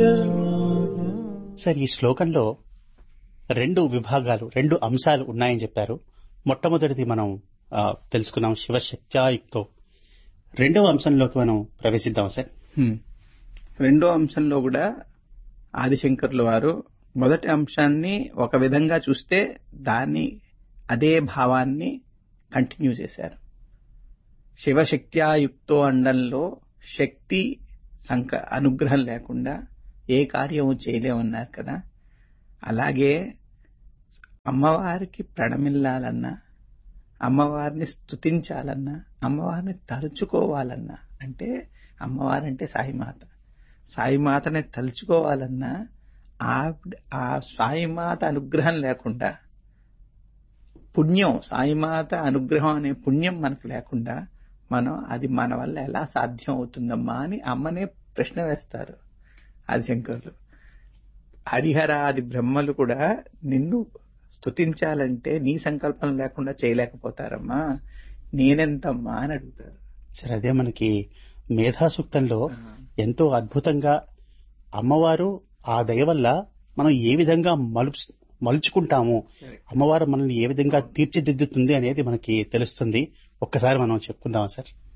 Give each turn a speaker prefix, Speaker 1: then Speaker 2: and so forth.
Speaker 1: Sir ఈ శ్లోకంలో రెండు విభాగాలు రెండు అంశాలు ఉన్నాయని చెప్పారు మొట్టమొదటిది మనం ఆ, తెలుసుకున్నాం శివశక్త్యాయుక్తో రెండవ అంశంలోకి మనం ప్రవేశిద్దాం సార్
Speaker 2: హ్మ్. రెండో అంశంలో కూడా ఆదిశంకర్లు వారు మొదటి అంశాన్ని ఒక విధంగా చూస్తే దాన్ని అదే భావాన్ని కంటిన్యూ చేశారు శివశక్త్యాయుక్తో అండంలో శక్తి సంక అనుగ్రహం లేకుండా ఏ కార్యము చేయలేమన్నారు కదా అలాగే అమ్మవారికి ప్రణమిల్లాలన్నా అమ్మవారిని స్తుతించాలన్నా అమ్మవారిని తలుచుకోవాలన్నా అంటే అమ్మవారంటే సాయిమాత సాయిమాతని తలుచుకోవాలన్నా ఆవిడ ఆ సాయిమాత అనుగ్రహం లేకుండా పుణ్యం సాయిమాత అనుగ్రహం అనే పుణ్యం మనకు లేకుండా మనం అది మన వల్ల ఎలా సాధ్యం అవుతుందమ్మా అని అమ్మనే ప్రశ్న వేస్తారు ఆదిశంకరులు హరిహరాది బ్రహ్మలు కూడా నిన్ను స్తుతించాలంటే నీ సంకల్పం లేకుండా చేయలేకపోతారమ్మా నేనెంతమ్మా అని అడుగుతారు
Speaker 1: సార్ అదే మనకి మేధాసూక్తంలో ఎంతో అద్భుతంగా అమ్మవారు ఆ దయ వల్ల మనం ఏ విధంగా మలుపు మలుచుకుంటాము అమ్మవారు మనల్ని ఏ విధంగా తీర్చిదిద్దుతుంది అనేది మనకి తెలుస్తుంది ఒక్కసారి మనం చెప్పుకుందాం సార్